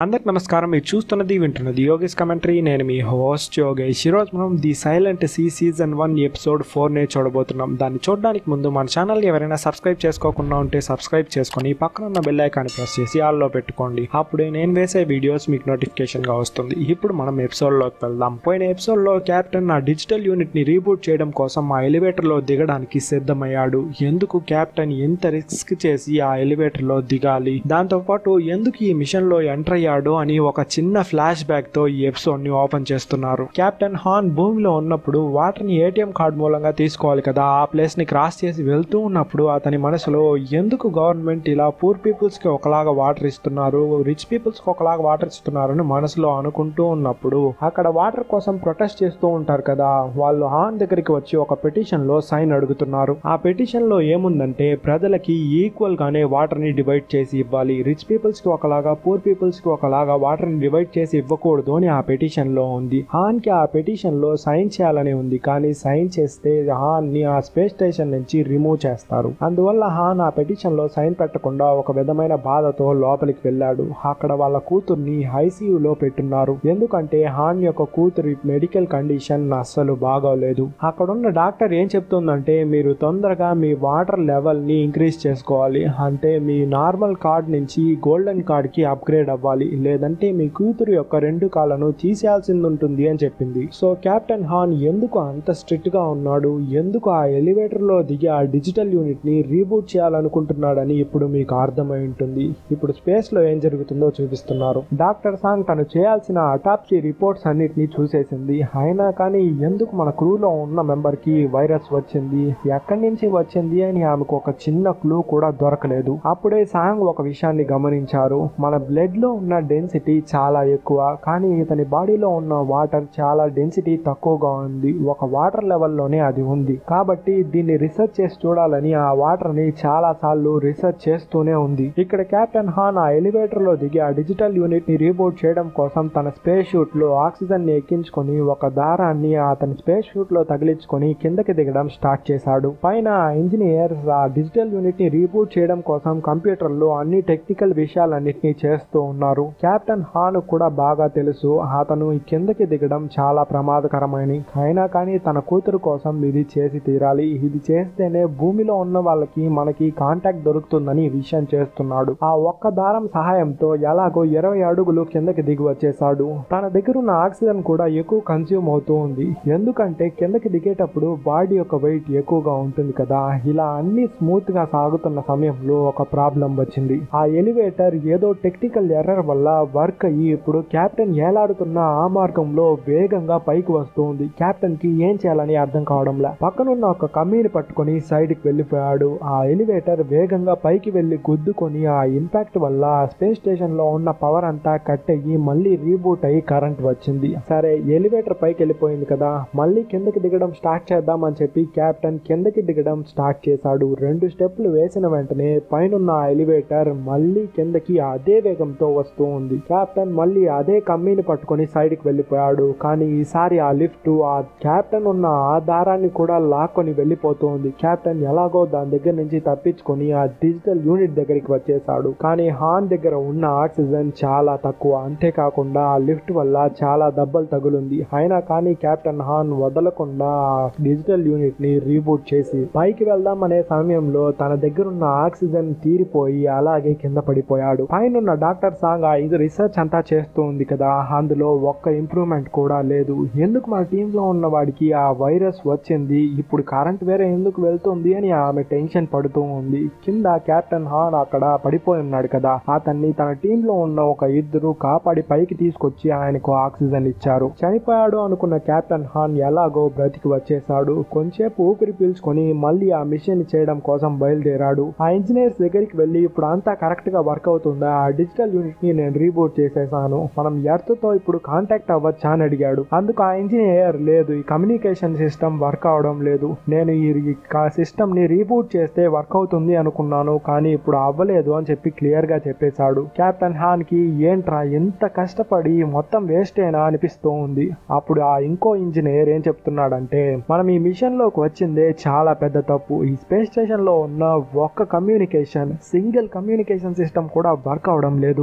అందరికి నమస్కారం మీరు చూస్తున్నది వింటున్నది యోగేష్ కమెంటరీ నేను మీ హోస్ట్ యోగేష్ ఈరోజు మనం the silent sea season one episode ఫోర్నే చూడబోతున్నాం దాన్ని చూడడానికి ముందు మన ఛానల్ ఎవరైనా సబ్స్క్రైబ్ చేసుకోకుండా ఉంటే సబ్స్క్రైబ్ చేసుకొని పక్కన ఉన్న బెల్ ఐకాన్ ప్రెస్ చేసి ఆల్లో పెట్టుకోండి అప్పుడే నేను వేసే వీడియోస్ మీకు నోటిఫికేషన్గా వస్తుంది ఇప్పుడు మనం ఎపిసోడ్లోకి వెళ్దాం పోయిన ఎపిసోడ్లో క్యాప్టెన్ ఆ డిజిటల్ యూనిట్ని రీబూట్ చేయడం కోసం ఆ ఎలివేటర్లో దిగడానికి సిద్ధమయ్యాడు ఎందుకు క్యాప్టెన్ ఎంత రిస్క్ చేసి ఆ ఎలివేటర్లో దిగాలి దాంతోపాటు ఎందుకు ఈ మిషన్లో ఎంటర్ అయ్యాడు అని ఒక చిన్న ఫ్లాష్ బ్యాక్ తో ఈ ఎపిసోడ్ ని ఓపెన్ చేస్తున్నారు కెప్టెన్ హాన్ భూమిలో ఉన్నప్పుడు వాటర్ ని ఏటీఎం కార్డ్ మూలంగా తీసుకోవాలి కదా ఆ ప్లేస్ ని క్రాస్ చేసి వెళ్తూ ఉన్నప్పుడు అతని మనసులో ఎందుకు గవర్నమెంట్ ఇలా పూర్ పీపుల్స్ కి ఒకలాగా వాటర్ ఇస్తున్నారు రిచ్ పీపుల్స్ కి ఒకలాగా వాటర్ ఇస్తున్నారు అని మనసులో అనుకుంటూ ఉన్నప్పుడు అక్కడ వాటర్ కోసం ప్రొటెస్ట్ చేస్తూ ఉంటారు కదా వాళ్ళు హాన్ దగ్గరికి వచ్చి ఒక పిటిషన్ లో సైన్ అడుగుతున్నారు ఆ పిటిషన్ లో ఏముందంటే ప్రజలకి ఈక్వల్ గానే వాటర్ ని డివైడ్ చేసి ఇవ్వాలి రిచ్ పీపుల్స్ కి ఒకలాగా పూర్ పీపుల్స్ కి ఒకలాగా వాటర్ ని డివైడ్ చేసి ఇవ్వకూడదు అని ఆ పిటిషన్ లో ఉంది హాన్ కి ఆ పిటిషన్ లో సైన్ చేయాలని ఉంది కానీ సైన్ చేస్తే హాన్ ని ఆ స్పేస్ స్టేషన్ నుంచి రిమూవ్ చేస్తారు అందువల్ల హాన్ ఆ పిటిషన్ లో సైన్ పెట్టకుండా ఒక విధమైన బాధతో లోపలికి వెళ్ళాడు అక్కడ వాళ్ళ కూతుర్ని ICU లో పెట్టున్నారు ఎందుకంటే హాన్ యొక్క కూతురి మెడికల్ కండిషన్ అస్సలు బాగోలేదు అక్కడున్న డాక్టర్ ఏం చెప్తుందంటే మీరు తొందరగా మీ వాటర్ లెవెల్ ని ఇంక్రీజ్ చేసుకోవాలి అంటే మీ నార్మల్ కార్డ్ నుంచి గోల్డెన్ కార్డ్ కి అప్గ్రేడ్ అవ్వాలి లేదంటే మీ కూతురు యొక్క రెండు కాళ్ళను తీసేయాల్సింది ఉంటుంది అని చెప్పింది సో కెప్టెన్ హాన్ ఎందుకు అంత స్ట్రిక్ట్ గా ఉన్నాడు ఎందుకు ఆ ఎలివేటర్ లో దిగి ఆ డిజిటల్ యూనిట్ ని రీబూట్ చేయాలనుకుంటున్నాడని ఇప్పుడు మీకు అర్థమై ఉంటుంది ఇప్పుడు స్పేస్ లో ఏం జరుగుతుందో చూపిస్తున్నారు డాక్టర్ సాంగ్ తను చేయాల్సిన అటాప్సీ రిపోర్ట్స్ అన్నిటిని చూసేసింది అయినా కానీ ఎందుకు మన క్రూలో ఉన్న మెంబర్ కి వైరస్ వచ్చింది ఎక్కడి నుంచి వచ్చింది అని ఆమెకు ఒక చిన్న క్లూ కూడా దొరకలేదు అప్పుడే సాంగ్ ఒక విషయాన్ని గమనించారు మన బ్లడ్ లో ఉన్న డెన్సిటీ చాలా ఎక్కువ కానీ ఇతని బాడీలో ఉన్న వాటర్ చాలా డెన్సిటీ తక్కువగా ఉంది ఒక వాటర్ లెవెల్లోనే అది ఉంది కాబట్టి దీన్ని రీసెర్చ్ చేసి చూడాలని ఆ వాటర్ ని చాలా సార్లు రీసెర్చ్ చేస్తూనే ఉంది ఇక్కడ కెప్టెన్ హాన్ ఆ ఎలివేటర్ లో దిగి ఆ డిజిటల్ యూనిట్ ని రీబూట్ చేయడం కోసం తన స్పేస్ షూట్ లో ఆక్సిజన్ ని ఎక్కించుకొని ఒక దారాన్ని అతని స్పేస్ షూట్ లో తగిలించుకొని కిందకి దిగడం స్టార్ట్ చేశాడు పైన ఇంజనీర్స్ ఆ డిజిటల్ యూనిట్ ని రీబూట్ చేయడం కోసం కంప్యూటర్ లో అన్ని టెక్నికల్ విషయాలన్నింటినీ చేస్తూ ఉన్నారు కెప్టెన్ హాన్ కూడా బాగా తెలుసు అతను ఈ కిందకి దిగడం చాలా ప్రమాదకరమని అయినా కానీ తన కూతురు కోసం ఇది చేసి తీరాలి ఇది చేస్తేనే భూమిలో ఉన్న వాళ్ళకి మనకి కాంటాక్ట్ దొరుకుతుందని ఈ విషయం చేస్తున్నాడు ఆ ఒక్క దారం సహాయంతో ఎలాగో ఇరవై అడుగులు కిందకి దిగి వచ్చేసాడు తన దగ్గర ఉన్న ఆక్సిజన్ కూడా ఎక్కువ కన్స్యూమ్ అవుతూ ఉంది ఎందుకంటే కిందకి దిగేటప్పుడు బాడీ యొక్క వెయిట్ ఎక్కువగా ఉంటుంది కదా ఇలా అన్ని స్మూత్ గా సాగుతున్న సమయంలో ఒక ప్రాబ్లం వచ్చింది ఆ ఎలివేటర్ ఏదో టెక్నికల్ ఎర్రర్ వల్ల వర్క్ అయ్యి ఇప్పుడు కెప్టెన్ ఏలాడుతున్న ఆ మార్గంలో వేగంగా పైకి వస్తుంది కెప్టెన్ కి ఏం చేయాలని అర్థం కావడంలా పక్కనున్న ఒక కమ్మీని పట్టుకొని సైడ్ కి వెళ్ళిపోయాడు ఆ ఎలివేటర్ వేగంగా పైకి వెళ్లి గుద్దుకొని ఆ ఇంపాక్ట్ వల్ల స్పేస్ స్టేషన్ లో ఉన్న పవర్ అంతా కట్ అయ్యి మళ్ళీ రీబూట్ అయ్యి కరెంట్ వచ్చింది సరే ఎలివేటర్ పైకి వెళ్ళిపోయింది కదా మళ్ళీ కిందకి దిగడం స్టార్ట్ చేద్దాం అని చెప్పి కెప్టెన్ కిందకి దిగడం స్టార్ట్ చేశాడు రెండు స్టెప్లు వేసిన వెంటనే పైనున్న ఆ ఎలివేటర్ మళ్ళీ కిందకి అదే వేగంతో వస్తూ ఉంది కెప్టెన్ మళ్ళీ అదే కమ్మీని పట్టుకొని సైడ్ కి వెళ్ళిపోయాడు కానీ ఈసారి ఆ లిఫ్ట్ ఆ కెప్టెన్ ఉన్న ఆ దారాన్ని కూడా లాక్కొని వెళ్ళిపోతూ ఉంది కెప్టెన్ ఎలాగో దాని దగ్గర నుంచి తప్పించుకొని ఆ డిజిటల్ యూనిట్ దగ్గరికి వచ్చేసాడు కానీ హాన్ దగ్గర ఉన్న ఆక్సిజన్ చాలా తక్కువ అంతేకాకుండా ఆ లిఫ్ట్ వల్ల చాలా దెబ్బలు తగులుంది అయినా కానీ కెప్టెన్ హాన్ వదలకుండా ఆ డిజిటల్ యూనిట్ ని రీబూట్ చేసి పైకి వెళ్దాం అనే సమయంలో తన దగ్గర ఉన్న ఆక్సిజన్ తీరిపోయి అలాగే కింద పడిపోయాడు పైన డాక్టర్ సాంగ్ ఆ ఇది రీసెర్చ్ అంతా చేస్తూ ఉంది కదా అందులో ఒక్క ఇంప్రూవ్మెంట్ కూడా లేదు ఎందుకు మన టీమ్ లో ఉన్న వాడికి ఆ వైరస్ వచ్చింది ఇప్పుడు కరెంట్ వేరే ఎందుకు వెళ్తుంది అని ఆమె టెన్షన్ పడుతూ ఉంది కింద కెప్టెన్ హాన్ అక్కడ పడిపోయి ఉన్నాడు కదా అతన్ని తన టీమ్ లో ఉన్న ఒక ఇద్దరు కాపాడి పైకి తీసుకొచ్చి ఆయనకు ఆక్సిజన్ ఇచ్చారు చనిపోయాడు అనుకున్న కెప్టెన్ హాన్ ఎలాగో బ్రతికి వచ్చేసాడు కొంచెంసేపు ఊపిరి పీల్చుకొని మళ్ళీ ఆ మిషన్ చేయడం కోసం బయలుదేరాడు ఆ ఇంజనీర్స్ దగ్గరికి వెళ్ళి ఇప్పుడు అంతా కరెక్ట్ గా వర్క్ అవుతుందా ఆ డిజిటల్ యూనిట్ ని నేను రీబూట్ చేసేసాను మనం ఎర్త్ తో ఇప్పుడు కాంటాక్ట్ అవ్వచ్చా అని అడిగాడు అందుకు ఆ ఇంజనీర్ లేదు ఈ కమ్యూనికేషన్ సిస్టమ్ వర్క్ అవడం లేదు నేను ఈ సిస్టమ్ ని రీబూట్ చేస్తే వర్క్ అవుతుంది అనుకున్నాను కానీ ఇప్పుడు అవ్వలేదు అని చెప్పి క్లియర్ గా చెప్పేశాడు కెప్టెన్ హాన్ కి ఏంట్రా ఎంత కష్టపడి మొత్తం వేస్టేనా అనిపిస్తూ ఉంది అప్పుడు ఆ ఇంకో ఇంజనీర్ ఏం చెప్తున్నాడంటే మనం ఈ మిషన్ లోకి వచ్చిందే చాలా పెద్ద తప్పు ఈ స్పేస్ స్టేషన్ లో ఉన్న ఒక్క కమ్యూనికేషన్ సింగిల్ కమ్యూనికేషన్ సిస్టమ్ కూడా వర్క్ అవడం లేదు దీని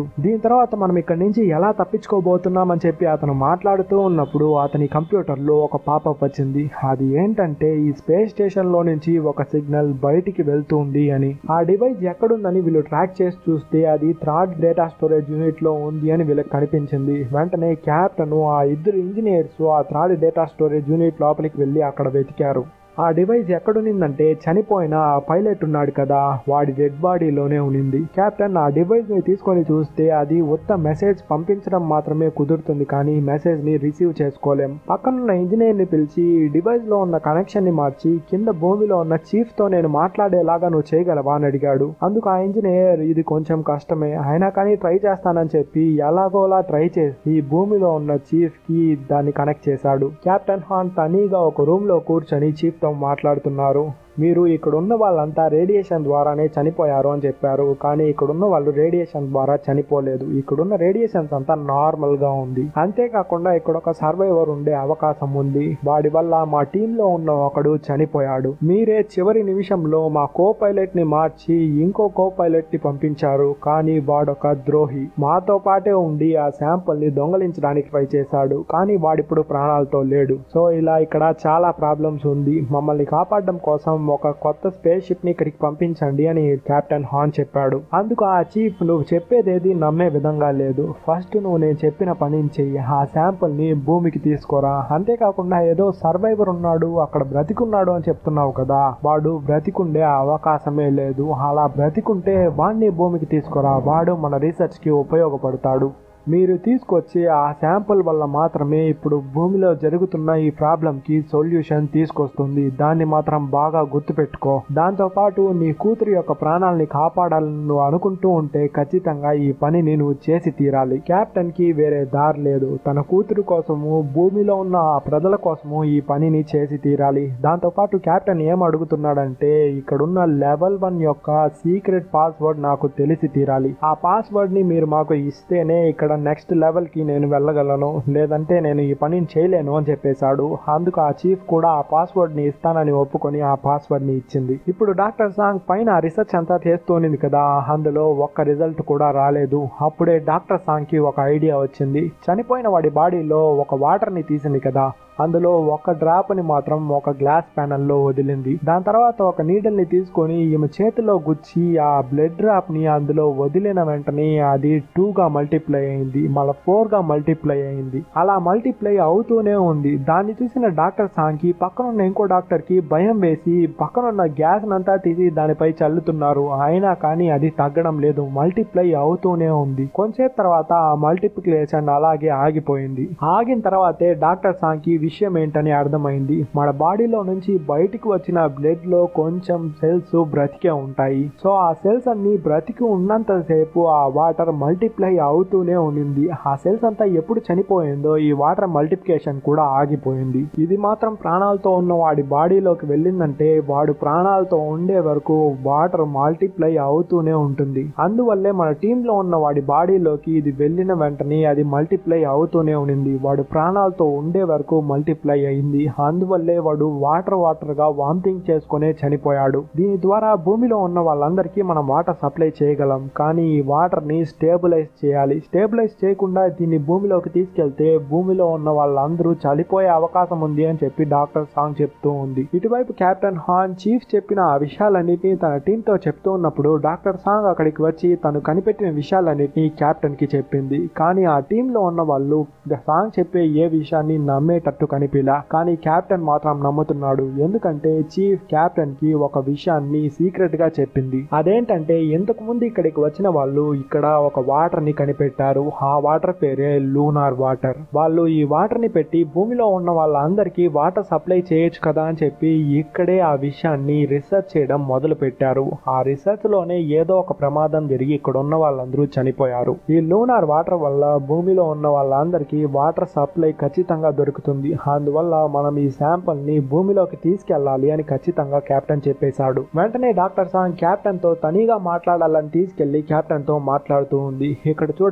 తర్వాత మనం ఇక్కడి నుంచి ఎలా తప్పించుకోబోతున్నామని చెప్పి అతను మాట్లాడుతూ ఉన్నప్పుడు అతని కంప్యూటర్లో ఒక పాపప్ వచ్చింది అది ఏంటంటే ఈ స్పేస్ స్టేషన్ లో నుంచి ఒక సిగ్నల్ బయటికి వెళ్తుంది అని ఆ డివైస్ ఎక్కడుందని వీళ్ళు ట్రాక్ చేసి చూస్తే అది థర్డ్ డేటా స్టోరేజ్ యూనిట్ లో ఉంది అని వీళ్ళకి కనిపించింది వెంటనే క్యాప్టెన్ ఆ ఇద్దరు ఇంజనీర్స్ ఆ థర్డ్ డేటా స్టోరేజ్ యూనిట్ లోపలికి వెళ్ళి అక్కడ వెతికారు ఆ డివైస్ ఎక్కడునిందంటే చనిపోయిన ఆ పైలట్ ఉన్నాడు కదా వాడి డెడ్ బాడీలోనే ఉనింది కెప్టెన్ ఆ డివైస్ ని తీసుకొని చూస్తే అది ఉత్త మెసేజ్ పంపించడం మాత్రమే కుదురుతుంది కానీ మెసేజ్ ని రిసీవ్ చేసుకోలేం పక్కనున్న ఇంజనీర్ ని పిలిచి డివైస్ లో ఉన్న కనెక్షన్ ని మార్చి కింద భూమిలో ఉన్న చీఫ్ తో నేను మాట్లాడేలాగా నువ్వు చేయగలవా అని అడిగాడు అందుకు ఆ ఇంజనీర్ ఇది కొంచెం కష్టమే అయినా కానీ ట్రై చేస్తానని చెప్పి ఎలాగోలా ట్రై చేసి భూమిలో ఉన్న చీఫ్ కి దాన్ని కనెక్ట్ చేశాడు కెప్టెన్ హాన్ తనీగా ఒక రూమ్ లో కూర్చొని చీఫ్ తో మాట్లాడుతున్నారు మీరు ఇక్కడ ఉన్న వాళ్ళంతా రేడియేషన్ ద్వారానే చనిపోయారు అని చెప్పారు కానీ ఇక్కడ ఉన్న వాళ్ళు రేడియేషన్ ద్వారా చనిపోలేదు ఇక్కడున్న రేడియేషన్స్ అంతా నార్మల్ గా ఉంది అంతేకాకుండా ఇక్కడ ఒక సర్వైవర్ ఉండే అవకాశం ఉంది వాడి వల్ల మా టీమ్ లో ఉన్న ఒకడు చనిపోయాడు మీరే చివరి నిమిషంలో మా కో పైలట్ ని మార్చి ఇంకో కో పైలట్ ని పంపించారు కానీ వాడొక ద్రోహి మాతో పాటే ఉండి ఆ శాంపుల్ ని దొంగలించడానికి ట్రై చేశాడు కానీ వాడిప్పుడు ప్రాణాలతో లేడు సో ఇలా ఇక్కడ చాలా ప్రాబ్లమ్స్ ఉంది మమ్మల్ని కాపాడడం కోసం ఒక కొత్త స్పేస్ షిప్ ని ఇక్కడికి పంపించండి అని కెప్టెన్ హాన్ చెప్పాడు అందుకు ఆ చీఫ్ నువ్వు చెప్పేదేది నమ్మే విధంగా లేదు ఫస్ట్ నువ్వు నేను చెప్పిన పని చెయ్యి ఆ శాంపుల్ ని భూమికి తీసుకోరా అంతేకాకుండా ఏదో సర్వైవర్ ఉన్నాడు అక్కడ బ్రతికున్నాడు అని చెప్తున్నావు కదా వాడు బ్రతికుండే అవకాశమే లేదు అలా బ్రతికుంటే వాడిని భూమికి తీసుకురా వాడు మన రీసెర్చ్ కి ఉపయోగపడతాడు మీరు తీసుకొచ్చి ఆ శాంపుల్ వల్ల మాత్రమే ఇప్పుడు భూమిలో జరుగుతున్న ఈ ప్రాబ్లంకి సొల్యూషన్ తీసుకొస్తుంది దాన్ని మాత్రం బాగా గుర్తుపెట్టుకో దాంతో పాటు నీ కూతురు యొక్క ప్రాణాలని కాపాడాలని నువ్వు అనుకుంటూ ఉంటే ఖచ్చితంగా ఈ పనిని నువ్వు చేసి తీరాలి కెప్టెన్ కి వేరే దారి లేదు తన కూతురు కోసము భూమిలో ఉన్న ఆ ప్రజల కోసము ఈ పనిని చేసి తీరాలి దాంతో పాటు కెప్టెన్ ఏం అడుగుతున్నాడంటే ఇక్కడున్న లెవెల్ వన్ యొక్క సీక్రెట్ పాస్వర్డ్ నాకు తెలిసి తీరాలి ఆ పాస్వర్డ్ ని మీరు మాకు ఇస్తేనే ఇక్కడ నెక్స్ట్ లెవెల్ కి నేను వెళ్ళగలను లేదంటే నేను ఈ పనిని చేయలేను అని చెప్పేశాడు అందుకు ఆ చీఫ్ కూడా ఆ పాస్వర్డ్ ని ఇస్తానని ఒప్పుకొని ఆ పాస్వర్డ్ ని ఇచ్చింది ఇప్పుడు డాక్టర్ సాంగ్ పైన రీసెర్చ్ అంతా చేస్తూనింది కదా అందులో ఒక్క రిజల్ట్ కూడా రాలేదు అప్పుడే డాక్టర్ సాంగ్ కి ఒక ఐడియా వచ్చింది చనిపోయిన వాడి బాడీలో ఒక వాటర్ ని తీసింది కదా అందులో ఒక డ్రాప్ ని మాత్రం ఒక గ్లాస్ ప్యానల్ లో వదిలింది దాని తర్వాత ఒక నీడల్ ని తీసుకొని ఈమె చేతిలో గుచ్చి ఆ బ్లడ్ డ్రాప్ ని అందులో వదిలిన వెంటనే అది టూ గా మల్టిప్లై అయింది మళ్ళీ ఫోర్ గా మల్టిప్లై అయింది అలా మల్టిప్లై అవుతూనే ఉంది దాన్ని చూసిన డాక్టర్ సాంకి పక్కనున్న ఇంకో డాక్టర్ కి భయం వేసి పక్కనున్న గ్యాస్ అంతా తీసి దానిపై చల్లుతున్నారు అయినా కానీ అది తగ్గడం లేదు మల్టిప్లై అవుతూనే ఉంది కొంచెం తర్వాత ఆ మల్టిప్లికేషన్ అలాగే ఆగిపోయింది ఆగిన తర్వాతే డాక్టర్ సాంకి విషయం ఏంటని అర్థమైంది మన బాడీలో నుంచి బయటికి వచ్చిన బ్లడ్ లో కొంచెం సెల్స్ బ్రతికే ఉంటాయి సో ఆ సెల్స్ అన్ని బ్రతికి ఉన్నంత సేపు ఆ వాటర్ మల్టిప్లై అవుతూనే ఉండింది ఆ సెల్స్ అంతా ఎప్పుడు చనిపోయిందో ఈ వాటర్ మల్టిప్లికేషన్ కూడా ఆగిపోయింది ఇది మాత్రం ప్రాణాలతో ఉన్న వాడి బాడీలోకి వెళ్ళిందంటే వాడు ప్రాణాలతో ఉండే వరకు వాటర్ మల్టిప్లై అవుతూనే ఉంటుంది అందువల్లే మన టీమ్ లో ఉన్న వాడి బాడీలోకి ఇది వెళ్ళిన వెంటనే అది మల్టిప్లై అవుతూనే ఉండింది వాడు ప్రాణాలతో ఉండే వరకు మల్టిప్లై అయింది అందువల్లే వాడు వాటర్ వాటర్ గా వామిటింగ్ చేసుకునే చనిపోయాడు దీని ద్వారా భూమిలో ఉన్న వాళ్ళందరికీ మనం వాటర్ సప్లై చేయగలం కానీ ఈ వాటర్ ని స్టేబులైజ్ చేయాలి స్టేబులైజ్ చేయకుండా దీన్ని భూమిలోకి తీసుకెళ్తే భూమిలో ఉన్న వాళ్ళందరూ చనిపోయే అవకాశం ఉంది అని చెప్పి డాక్టర్ సాంగ్ చెప్తూ ఉంది ఇటువైపు కెప్టెన్ హాన్ చీఫ్ చెప్పిన ఆ విషయాలన్నిటినీ తన టీం తో చెప్తూ ఉన్నప్పుడు డాక్టర్ సాంగ్ అక్కడికి వచ్చి తను కనిపెట్టిన విషయాలన్నిటినీ కెప్టెన్ కి చెప్పింది కానీ ఆ టీం లో ఉన్న వాళ్ళు సాంగ్ చెప్పే ఏ విషయాన్ని నమ్మేటట్టు కనిపిలా కానీ కెప్టెన్ మాత్రం నమ్ముతున్నాడు ఎందుకంటే చీఫ్ కెప్టెన్ కి ఒక విషయాన్ని సీక్రెట్ గా చెప్పింది అదేంటంటే ఇంతకు ముందు ఇక్కడికి వచ్చిన వాళ్ళు ఇక్కడ ఒక వాటర్ ని కనిపెట్టారు ఆ వాటర్ పేరే లూనార్ వాటర్ వాళ్ళు ఈ వాటర్ ని పెట్టి భూమిలో ఉన్న వాళ్ళందరికీ వాటర్ సప్లై చేయొచ్చు కదా అని చెప్పి ఇక్కడే ఆ విషయాన్ని రీసెర్చ్ చేయడం మొదలు పెట్టారు ఆ రీసెర్చ్ లోనే ఏదో ఒక ప్రమాదం జరిగి ఇక్కడ ఉన్న వాళ్ళందరూ చనిపోయారు ఈ లూనార్ వాటర్ వల్ల భూమిలో ఉన్న వాళ్ళందరికీ వాటర్ సప్లై ఖచ్చితంగా దొరుకుతుంది అందువల్ల మనం ఈ శాంపుల్ ని భూమిలోకి తీసుకెళ్లాలి అని ఖచ్చితంగా కెప్టెన్ చెప్పేశాడు వెంటనే డాక్టర్ సాంగ్ కెప్టెన్ తో తనీగా మాట్లాడాలని తీసుకెళ్లి కెప్టెన్ తో మాట్లాడుతూ ఉంది ఇక్కడ చూడండి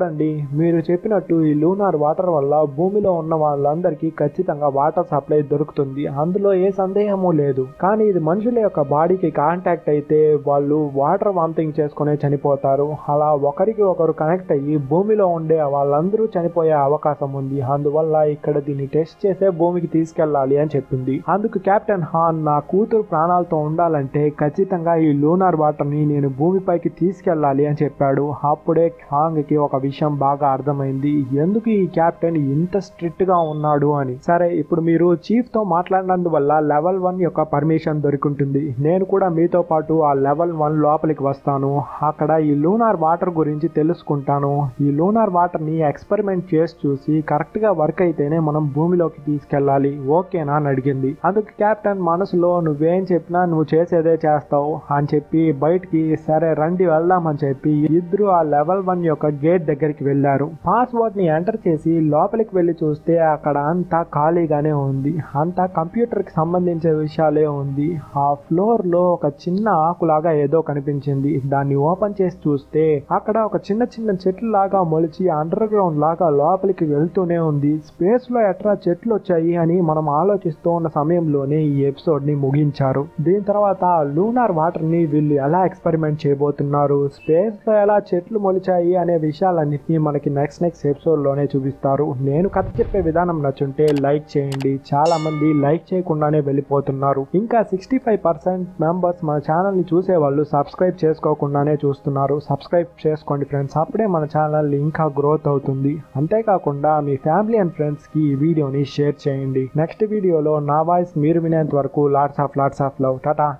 మీరు చెప్పినట్టు ఈ లూనార్ వాటర్ వల్ల భూమిలో ఉన్న వాళ్ళందరికీ ఖచ్చితంగా వాటర్ సప్లై దొరుకుతుంది అందులో ఏ సందేహము లేదు కానీ ఇది మనుషుల యొక్క బాడీకి కాంటాక్ట్ అయితే వాళ్ళు వాటర్ వామిటింగ్ చేసుకునే చనిపోతారు అలా ఒకరికి ఒకరు కనెక్ట్ అయ్యి భూమిలో ఉండే వాళ్ళందరూ చనిపోయే అవకాశం ఉంది అందువల్ల ఇక్కడ దీన్ని టెస్ట్ చేసే భూమికి తీసుకెళ్లాలి అని చెప్పింది అందుకు కెప్టెన్ హాన్ నా కూతురు ప్రాణాలతో ఉండాలంటే ఖచ్చితంగా ఈ లూనార్ వాటర్ ని నేను భూమిపైకి తీసుకెళ్లాలి అని చెప్పాడు అప్పుడే హాంగ్ కి ఒక విషయం బాగా అర్థమైంది ఎందుకు ఈ కెప్టెన్ ఇంత స్ట్రిక్ట్ గా ఉన్నాడు అని సరే ఇప్పుడు మీరు చీఫ్ తో మాట్లాడినందువల్ల లెవెల్ వన్ యొక్క పర్మిషన్ దొరికింటుంది నేను కూడా మీతో పాటు ఆ లెవెల్ వన్ లోపలికి వస్తాను అక్కడ ఈ లూనార్ వాటర్ గురించి తెలుసుకుంటాను ఈ లూనార్ వాటర్ ని ఎక్స్పెరిమెంట్ చేసి చూసి కరెక్ట్ గా వర్క్ అయితేనే మనం భూమిలోకి తీసుకెళ్ళాలి ఓకేనా అని అడిగింది అందుకు కెప్టెన్ మనసులో నువ్వేం చెప్పినా నువ్వు చేసేదే చేస్తావు అని చెప్పి బయటికి సరే రండి వెళ్దాం అని చెప్పి ఇద్దరు ఆ లెవెల్ వన్ యొక్క గేట్ దగ్గరికి వెళ్లారు పాస్వర్డ్ ని ఎంటర్ చేసి లోపలికి వెళ్లి చూస్తే అక్కడ అంతా ఖాళీగానే ఉంది అంతా కంప్యూటర్ కి సంబంధించిన విషయాలే ఉంది ఆ ఫ్లోర్ లో ఒక చిన్న ఆకులాగా ఏదో కనిపించింది దాన్ని ఓపెన్ చేసి చూస్తే అక్కడ ఒక చిన్న చిన్న చెట్లు లాగా మొలిచి అండర్ గ్రౌండ్ లాగా లోపలికి వెళ్తూనే ఉంది స్పేస్ లో ఎట్లా చెట్లు వచ్చాయి అని మనం ఆలోచిస్తూ ఉన్న సమయంలోనే ఈ ఎపిసోడ్ ని ముగించారు దీని తర్వాత లూనార్ వాటర్ ని వీళ్ళు ఎలా ఎక్స్పెరిమెంట్ చేయబోతున్నారు స్పేస్ లో ఎలా చెట్లు మొలిచాయి అనే విషయాలన్నింటినీ మనకి నెక్స్ట్ నెక్స్ట్ ఎపిసోడ్ లోనే చూపిస్తారు నేను కథ చెప్పే విధానం నచ్చుంటే లైక్ చేయండి చాలా మంది లైక్ చేయకుండానే వెళ్ళిపోతున్నారు ఇంకా సిక్స్టీ ఫైవ్ పర్సెంట్ మెంబర్స్ మన ఛానల్ ని చూసే వాళ్ళు సబ్స్క్రైబ్ చేసుకోకుండానే చూస్తున్నారు సబ్స్క్రైబ్ చేసుకోండి ఫ్రెండ్స్ అప్పుడే మన ఛానల్ ఇంకా గ్రోత్ అవుతుంది అంతేకాకుండా మీ ఫ్యామిలీ అండ్ ఫ్రెండ్స్ కి ఈ వీడియోని షేర్ చేయండి నెక్స్ట్ వీడియోలో నా వాయిస్ మీరు వినేంత వరకు lots of lots of love Tata